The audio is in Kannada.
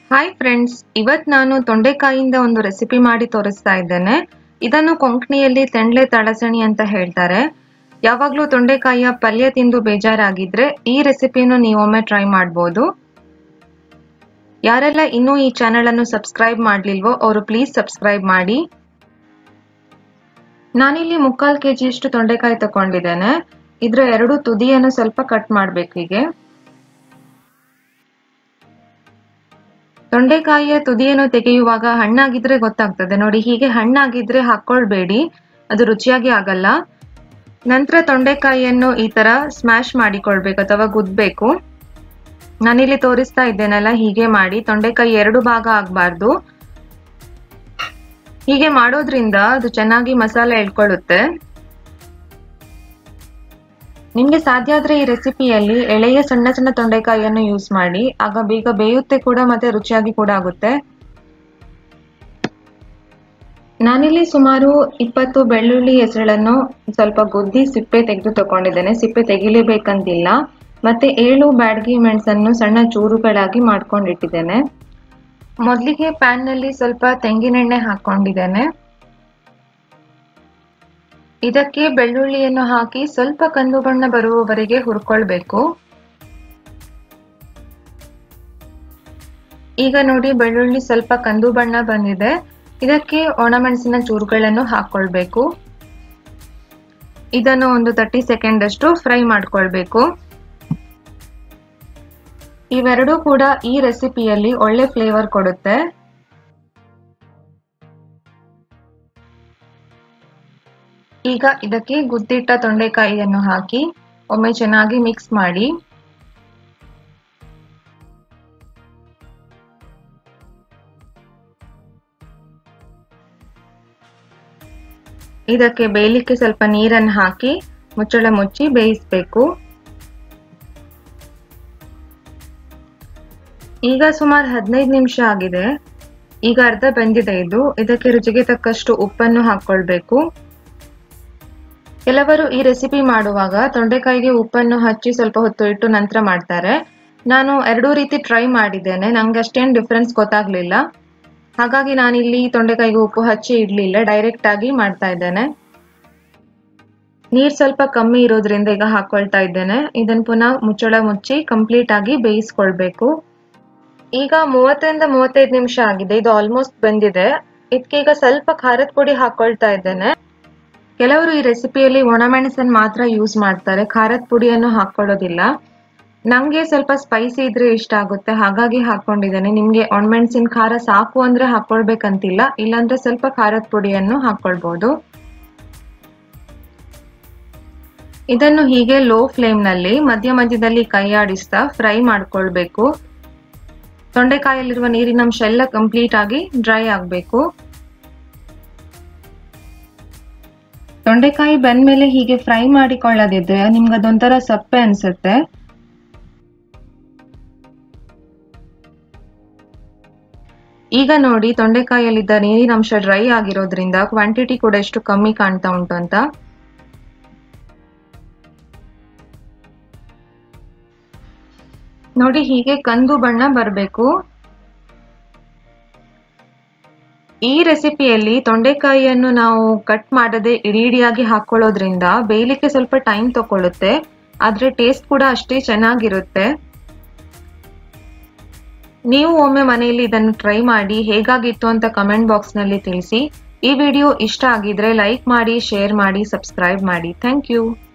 ಹಾಯ್ ಫ್ರೆಂಡ್ಸ್ ಇವತ್ ನಾನು ತೊಂಡೆಕಾಯಿಯಿಂದ ಒಂದು ರೆಸಿಪಿ ಮಾಡಿ ತೋರಿಸ್ತಾ ಇದ್ದೇನೆ ಇದನ್ನು ಕೊಂಕಣಿಯಲ್ಲಿ ತೆಂಡ್ಲೆ ತಳಸಣಿ ಅಂತ ಹೇಳ್ತಾರೆ ಯಾವಾಗ್ಲೂ ತೊಂಡೆಕಾಯಿಯ ಪಲ್ಯ ತಿಂದು ಬೇಜಾರಾಗಿದ್ರೆ ಈ ರೆಸಿಪಿಯನ್ನು ನೀವೊಮ್ಮೆ ಟ್ರೈ ಮಾಡ್ಬೋದು ಯಾರೆಲ್ಲ ಇನ್ನೂ ಈ ಚಾನೆಲ್ ಅನ್ನು ಸಬ್ಸ್ಕ್ರೈಬ್ ಮಾಡ್ಲಿಲ್ವೋ ಅವರು ಪ್ಲೀಸ್ ಸಬ್ಸ್ಕ್ರೈಬ್ ಮಾಡಿ ನಾನಿಲ್ಲಿ ಮುಕ್ಕಾಲ್ ಕೆಜಿಯಷ್ಟು ತೊಂಡೆಕಾಯಿ ತಗೊಂಡಿದ್ದೇನೆ ಇದ್ರ ಎರಡು ತುದಿಯನ್ನು ಸ್ವಲ್ಪ ಕಟ್ ಮಾಡ್ಬೇಕು ಹೀಗೆ ತೊಂಡೆಕಾಯಿಯ ತುದಿಯನ್ನು ತೆಗೆಯುವಾಗ ಹಣ್ಣಾಗಿದ್ರೆ ಗೊತ್ತಾಗ್ತದೆ ನೋಡಿ ಹೀಗೆ ಹಣ್ಣಾಗಿದ್ರೆ ಹಾಕೊಳ್ಬೇಡಿ ಅದು ರುಚಿಯಾಗಿ ಆಗಲ್ಲ ನಂತರ ತೊಂಡೆಕಾಯಿಯನ್ನು ಈ ತರ ಸ್ಮ್ಯಾಶ್ ಮಾಡಿಕೊಳ್ಬೇಕು ಅಥವಾ ಗುದ್ಬೇಕು ನಾನಿಲ್ಲಿ ತೋರಿಸ್ತಾ ಇದ್ದೇನಲ್ಲ ಹೀಗೆ ಮಾಡಿ ತೊಂಡೆಕಾಯಿ ಎರಡು ಭಾಗ ಆಗ್ಬಾರ್ದು ಹೀಗೆ ಮಾಡೋದ್ರಿಂದ ಅದು ಚೆನ್ನಾಗಿ ಮಸಾಲೆ ಎಳ್ಕೊಳ್ಳುತ್ತೆ ನಿಮ್ಗೆ ಸಾಧ್ಯ ಆದ್ರೆ ಈ ರೆಸಿಪಿಯಲ್ಲಿ ಎಳೆಯ ಸಣ್ಣ ಸಣ್ಣ ತೊಂಡೆಕಾಯಿಯನ್ನು ಯೂಸ್ ಮಾಡಿ ಆಗ ಬೇಗ ಬೇಯುತ್ತೆ ಕೂಡ ಮತ್ತೆ ರುಚಿಯಾಗಿ ಕೂಡ ಆಗುತ್ತೆ ನಾನಿಲ್ಲಿ ಸುಮಾರು ಇಪ್ಪತ್ತು ಬೆಳ್ಳುಳ್ಳಿ ಹೆಸರನ್ನು ಸ್ವಲ್ಪ ಗುದ್ದಿ ಸಿಪ್ಪೆ ತೆಗೆದು ತಗೊಂಡಿದ್ದೇನೆ ಸಿಪ್ಪೆ ತೆಗಿಲೇಬೇಕಂತಿಲ್ಲ ಮತ್ತೆ ಏಳು ಬ್ಯಾಡ್ಗಿ ಮೆಣಸನ್ನು ಸಣ್ಣ ಚೂರುಗಳಾಗಿ ಮಾಡ್ಕೊಂಡಿಟ್ಟಿದ್ದೇನೆ ಮೊದಲಿಗೆ ಪ್ಯಾನ್ ನಲ್ಲಿ ಸ್ವಲ್ಪ ತೆಂಗಿನೆಣ್ಣೆ ಹಾಕೊಂಡಿದ್ದೇನೆ ಇದಕ್ಕೆ ಬೆಳ್ಳುಳ್ಳಿಯನ್ನು ಹಾಕಿ ಸ್ವಲ್ಪ ಕಂದು ಬಣ್ಣ ಬರುವವರೆಗೆ ಹುರ್ಕೊಳ್ಬೇಕು ಈಗ ನೋಡಿ ಬೆಳ್ಳುಳ್ಳಿ ಸ್ವಲ್ಪ ಕಂದು ಬಣ್ಣ ಬಂದಿದೆ ಇದಕ್ಕೆ ಒಣಮೆಣಸಿನ ಚೂರುಗಳನ್ನು ಹಾಕೊಳ್ಬೇಕು ಇದನ್ನು ಒಂದು ತರ್ಟಿ ಸೆಕೆಂಡ್ ಅಷ್ಟು ಫ್ರೈ ಮಾಡ್ಕೊಳ್ಬೇಕು ಇವೆರಡೂ ಕೂಡ ಈ ರೆಸಿಪಿಯಲ್ಲಿ ಒಳ್ಳೆ ಫ್ಲೇವರ್ ಕೊಡುತ್ತೆ ಈಗ ಇದಕ್ಕೆ ಗುದ್ದಿಟ್ಟ ತೊಂಡೆಕಾಯಿಯನ್ನು ಹಾಕಿ ಒಮ್ಮೆ ಚೆನ್ನಾಗಿ ಮಿಕ್ಸ್ ಮಾಡಿ ಇದಕ್ಕೆ ಬೇಯಲಿಕ್ಕೆ ಸ್ವಲ್ಪ ನೀರನ್ನು ಹಾಕಿ ಮುಚ್ಚಳ ಮುಚ್ಚಿ ಬೇಯಿಸಬೇಕು ಈಗ ಸುಮಾರು ಹದಿನೈದು ನಿಮಿಷ ಆಗಿದೆ ಈಗ ಅರ್ಧ ಬೆಂದಿದೆ ಇದು ಇದಕ್ಕೆ ರುಚಿಗೆ ತಕ್ಕಷ್ಟು ಉಪ್ಪನ್ನು ಹಾಕೊಳ್ಬೇಕು ಕೆಲವರು ಈ ರೆಸಿಪಿ ಮಾಡುವಾಗ ತೊಂಡೆಕಾಯಿಗೆ ಉಪ್ಪನ್ನು ಹಚ್ಚಿ ಸ್ವಲ್ಪ ಹೊತ್ತು ಇಟ್ಟು ನಂತರ ಮಾಡ್ತಾರೆ ನಾನು ಎರಡೂ ರೀತಿ ಟ್ರೈ ಮಾಡಿದ್ದೇನೆ ನಂಗೆ ಅಷ್ಟೇನು ಡಿಫ್ರೆನ್ಸ್ ಗೊತ್ತಾಗ್ಲಿಲ್ಲ ಹಾಗಾಗಿ ನಾನಿಲ್ಲಿ ತೊಂಡೆಕಾಯಿಗೆ ಉಪ್ಪು ಹಚ್ಚಿ ಇಡ್ಲಿಲ್ಲ ಡೈರೆಕ್ಟ್ ಆಗಿ ಮಾಡ್ತಾ ಇದ್ದೇನೆ ನೀರ್ ಸ್ವಲ್ಪ ಕಮ್ಮಿ ಇರೋದ್ರಿಂದ ಈಗ ಹಾಕೊಳ್ತಾ ಇದ್ದೇನೆ ಇದನ್ನ ಪುನಃ ಮುಚ್ಚಳ ಮುಚ್ಚಿ ಕಂಪ್ಲೀಟ್ ಆಗಿ ಬೇಯಿಸ್ಕೊಳ್ಬೇಕು ಈಗ ಮೂವತ್ತರಿಂದ ಮೂವತ್ತೈದು ನಿಮಿಷ ಆಗಿದೆ ಇದು ಆಲ್ಮೋಸ್ಟ್ ಬಂದಿದೆ ಇದಕ್ಕೆ ಈಗ ಸ್ವಲ್ಪ ಖಾರದ ಪುಡಿ ಹಾಕೊಳ್ತಾ ಇದ್ದೇನೆ ಕೆಲವರು ಈ ರೆಸಿಪಿಯಲ್ಲಿ ಒಣಮೆಣಸನ್ನು ಮಾತ್ರ ಯೂಸ್ ಮಾಡ್ತಾರೆ ಖಾರದ ಪುಡಿಯನ್ನು ಹಾಕೊಳ್ಳೋದಿಲ್ಲ ನಂಗೆ ಸ್ವಲ್ಪ ಸ್ಪೈಸಿ ಇದ್ರೆ ಇಷ್ಟ ಆಗುತ್ತೆ ಹಾಗಾಗಿ ಹಾಕೊಂಡಿದ್ದೇನೆ ನಿಮ್ಗೆ ಒಣಮೆಣಸಿನ ಖಾರ ಸಾಕು ಅಂದ್ರೆ ಹಾಕೊಳ್ಬೇಕಂತಿಲ್ಲ ಇಲ್ಲಾಂದ್ರೆ ಸ್ವಲ್ಪ ಖಾರದ ಪುಡಿಯನ್ನು ಹಾಕೊಳ್ಬಹುದು ಇದನ್ನು ಹೀಗೆ ಲೋ ಫ್ಲೇಮ್ ನಲ್ಲಿ ಮಧ್ಯ ಮಧ್ಯದಲ್ಲಿ ಕೈ ಆಡಿಸ್ತಾ ಫ್ರೈ ಮಾಡ್ಕೊಳ್ಬೇಕು ತೊಂಡೆಕಾಯಲ್ಲಿರುವ ನೀರಿನಂಶ ಎಲ್ಲ ಕಂಪ್ಲೀಟ್ ಆಗಿ ಡ್ರೈ ಆಗಬೇಕು ತೊಂಡೆಕಾಯಿ ಬಂದ್ಮೇಲೆ ಹೀಗೆ ಫ್ರೈ ಮಾಡಿಕೊಳ್ಳದಿದ್ರೆ ನಿಮ್ಗೆ ಅದೊಂಥರ ಸಪ್ಪೆ ಅನ್ಸುತ್ತೆ ಈಗ ನೋಡಿ ತೊಂಡೆಕಾಯಲ್ಲಿದ್ದ ನೀರಿನಂಶ ಡ್ರೈ ಆಗಿರೋದ್ರಿಂದ ಕ್ವಾಂಟಿಟಿ ಕೂಡ ಎಷ್ಟು ಕಮ್ಮಿ ಕಾಣ್ತಾ ಉಂಟು ಅಂತ ನೋಡಿ ಹೀಗೆ ಕಂದು ಬಣ್ಣ ಬರಬೇಕು ಈ ರೆಸಿಪಿಯಲ್ಲಿ ತೊಂಡೆಕಾಯಿಯನ್ನು ನಾವು ಕಟ್ ಮಾಡದೆ ಇಡೀ ಇಡಿಯಾಗಿ ಹಾಕೊಳ್ಳೋದ್ರಿಂದ ಬೇಯಲಿಕ್ಕೆ ಸ್ವಲ್ಪ ಟೈಮ್ ತಗೊಳ್ಳುತ್ತೆ ಆದ್ರೆ ಟೇಸ್ಟ್ ಕೂಡ ಅಷ್ಟೇ ಚೆನ್ನಾಗಿರುತ್ತೆ ನೀವು ಒಮ್ಮೆ ಮನೆಯಲ್ಲಿ ಇದನ್ನು ಟ್ರೈ ಮಾಡಿ ಹೇಗಾಗಿತ್ತು ಅಂತ ಕಮೆಂಟ್ ಬಾಕ್ಸ್ ನಲ್ಲಿ ತಿಳಿಸಿ ಈ ವಿಡಿಯೋ ಇಷ್ಟ ಆಗಿದ್ರೆ ಲೈಕ್ ಮಾಡಿ ಶೇರ್ ಮಾಡಿ ಸಬ್ಸ್ಕ್ರೈಬ್ ಮಾಡಿ ಥ್ಯಾಂಕ್ ಯು